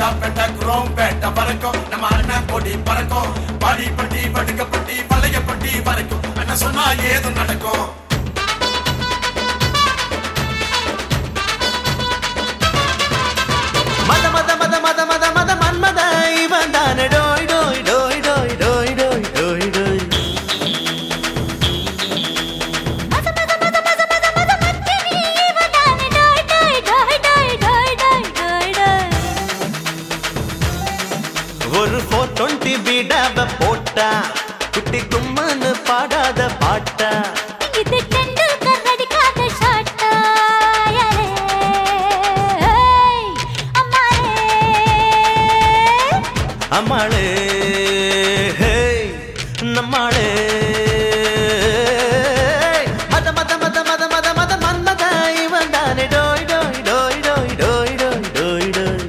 பேட்டை chrome பேட்டை பறக்கும் நம்ம அண்ணன் கொடி பறக்கும் பாடிப்பட்டி வடுக்கப்பட்டி வளையப்பட்டி வரைக்கும் அண்ணன் சொன்னா ஏதும் நடக்கும் மத மத மத மத மத மத மன்மத இவன் தானே டோய் டோய் டோய் டோய் டோய் டோய் டோய் டோய் மத மத மத மத மத மத மத்தினி இவதானே டோய் டோய் டோய் டோய் டோய் டோய் டோய் டோய் ஒரு ஃபோர் டுவெண்ட்டி பீடாவ போட்டா குட்டி கும்மன்னு பாடாத பாட்டா இது டெண்டுல்கர் அடிக்காத ஷாட்டா யாரே அம்மாரே அம்மாளே ஹே, நம்மாளே மத மத மத மத மத மத மன்மத இவன் தானே டோய் டோய் டோய் டோய் டோய் டோய் டோய் டோய்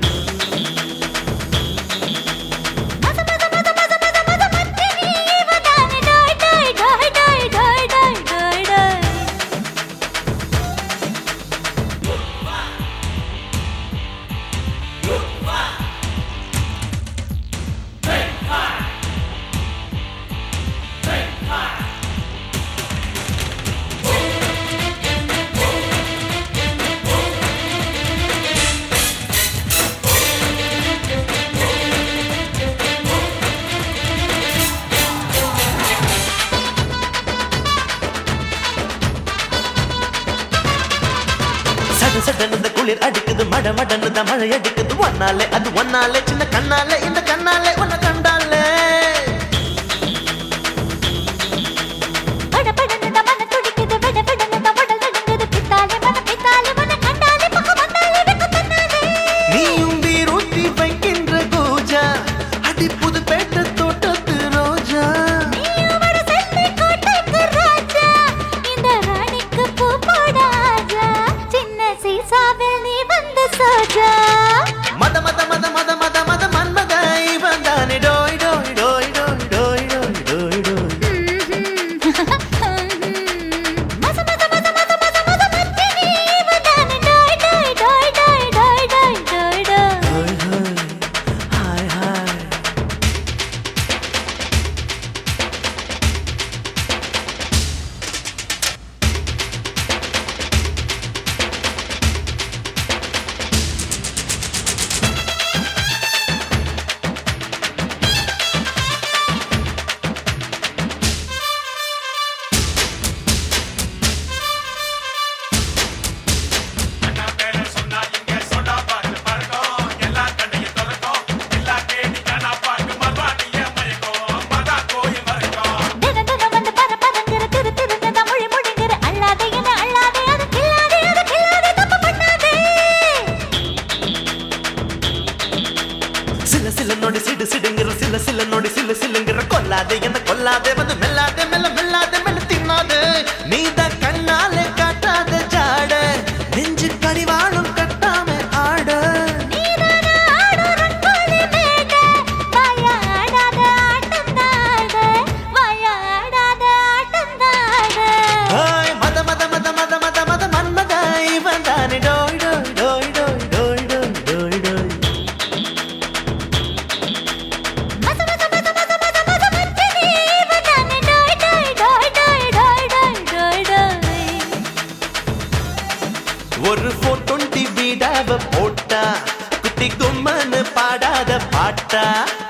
மத மத மத மத மத மத மத்தினி இவதானே டோய் டோய் டோய் டோய் டோய் டோய் டோய் டோய் சட சடன் இந்த குளிர் அடிக்குது மட மடன்னு தான் மழை அடிக்குது ஒன்னாலே அது ஒன்னாலே சின்ன கண்ணாலே இந்த கண்ணாலே உன்னை கண்டாலே பட படன்னு தான் மன துடிக்குது விட விடன்னு தான் உடல் நடுங்குது பித்தாலே மன பித்தாலே மன கண்டாலே பக்கம் வந்தாலே வெக்க தன்னாலே நீயும் வீரூத்தி வைக்கின்ற கூஜா அடி புது பேட்ட தோட்டத்து ரோஜா நீயோட செல்லை கோட்டைக்கு ராஜா இந்த ராணிக்கு பூ போடாதா சின்ன சீசாவில் நீ வந்து சோஜா மத மத மத மத மத மத மன்மத இவன் தானே டோய் டோய் டோய் டோய் டோய் டோய் டோய் டோய் மச மச மச மச மச மச மத்தினி இவதானே டோய் டோய் டோய் டோய் டோய் டோய் டோய் டோய் ஹோய் ஹோய் ஹாய் ஹாய் அண்ணா பேரை சொன்னா இங்க சொடா பாட்டு பறக்கும் எல்லா கண்ணையும் திறக்கும் எல்லா கேடி காணா பாட்டு மறுவாடிய மயக்கும் மதா கோயில் மறக்கும் தின தினம் வந்து பர பரங்கிற திரு திருன்னு தான் மொழி மொழிங்கிற அள்ளாதே என்ன அள்ளாதே அது கில்லாதே அது கில்லாதே தப்பு பண்ணாதே சில சில நொடி சிடு சிடுங்கிற சில சில நொடி சில சிலுங்கிற கொல்லாதே என்ன கொல்லாதே வந்து மெல்லாதே மெல்ல மெல்லாதே மெல்ல தின்னாதே நீதான் கண்ணாலே காட்டாத ஜாட நெஞ்சு கடிவாளும் கட்டாம ஆட நீதானா ஆடு ரங்கோலி மேட வாயா ஆடாத ஆட்டந்தாட வாயா ஆடாத ஆட்டந்தாட ஹாய் மத மத மத மத மத மத மன்மத இவன் தானே டோய் டோய் டோய் டோய் டோய் டோய் டோய் டோய் மச மச மச மச மச மச மத்தினி இவதானே டோய் டோய் டோய் டோய் டோய் டோய் டோய் டோய் ஒரு ஃபோர் டுவெண்ட்டி பீடாவ போட்டா குட்டி கும்மன்னு பாடாத பாட்டா